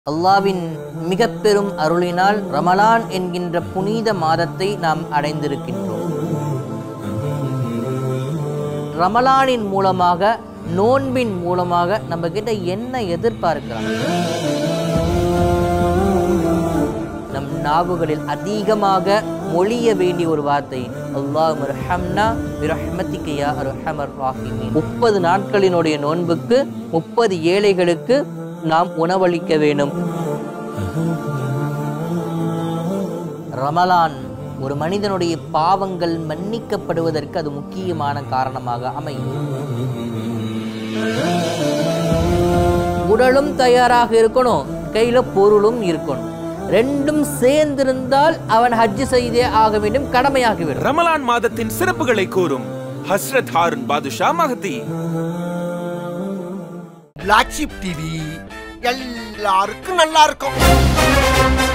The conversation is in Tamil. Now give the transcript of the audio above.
அல்லாவின் மிக பெரும் அருளினால் ரமலான் என்கின்ற புனித மாதத்தை நாம் அடைந்திருக்கின்றோம் ரமலானின் மூலமாக நோன்பின் மூலமாக நம்ம கிட்ட என்ன எதிர்பார்க்கிறாங்க நம் நாவுகளில் அதிகமாக மொழிய வேண்டிய ஒரு வார்த்தை அல்லாஹ் ரஹம்னா பிரஹ்மத்திகையா அர்ஹமர் ராஹிமீன் முப்பது நாட்களினுடைய நோன்புக்கு முப்பது ஏழைகளுக்கு நாம் உணவளிக்க வேண்டும் ரமலான் ஒரு மனிதனுடைய பாவங்கள் மன்னிக்கப்படுவதற்கு அது முக்கியமான காரணமாக அமையும் உடலும் தயாராக இருக்கணும் கையில பொருளும் இருக்கணும் ரெண்டும் சேர்ந்திருந்தால் அவன் ஹஜ் செய்தே ஆக வேண்டும் கடமையாகிவிடும் ரமலான் மாதத்தின் சிறப்புகளை கூறும் Hazrat Haroon Badusha Mahadi black sheep TV எல்லாருக்கும் நல்லா இருக்கும்